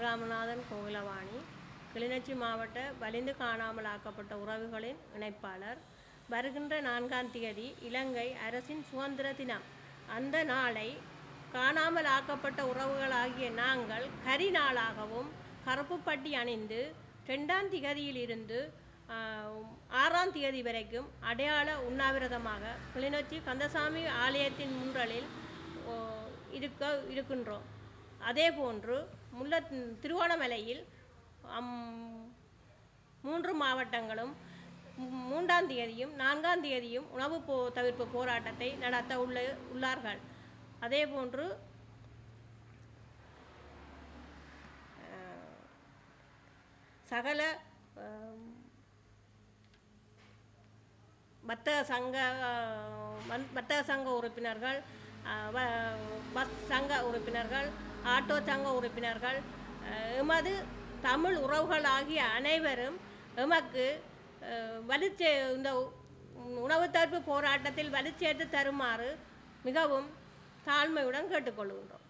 சிவகாமநாதன் கோகிலவாணி கிளிநொச்சி மாவட்ட வலிந்து காணாமல் ஆக்கப்பட்ட உறவுகளின் இணைப்பாளர் வருகின்ற நான்காம் தேதி இலங்கை அரசின் சுதந்திர தினம் அந்த நாளை காணாமல் ஆக்கப்பட்ட உறவுகளாகிய நாங்கள் கரி நாளாகவும் கருப்பு பட்டி அணிந்து ரெண்டாம் திகதியிலிருந்து ஆஹ், ஆறாம் தேதி வரைக்கும் அடையாள உண்ணாவிரதமாக கிளிநொச்சி கந்தசாமி ஆலயத்தின் முன்றலில் ஓ, இருக்க இருக்கின்றோம் அதே போன்று முல்ல திருவோணமலையில் அம், மூன்று மாவட்டங்களும் மூ- மூன்றாம் தேதியும் நான்காம் தேதியும் உணவு போ தவிர்ப்பு போராட்டத்தை நடத்த உள்ள உள்ளார்கள் அதே போன்று அஹ், சகல அஹ், வர்த்தக சங்க அஹ், வன்- வர்த்தக சங்க உறுப்பினர்கள் அஹ், வ- பஸ் சங்க உறுப்பினர்கள் ஆட்டோ சங்க உறுப்பினர்கள் அஹ், எமது தமிழ் உறவுகள் ஆகிய அனைவரும் எமக்கு அஹ், வலுச்சே இந்த உ- உணவு தவிர்ப்பு போராட்டத்தில் வலுச்சேர்த்து தருமாறு மிகவும் தாழ்மையுடன் கேட்டுக்கொள்கின்றோம்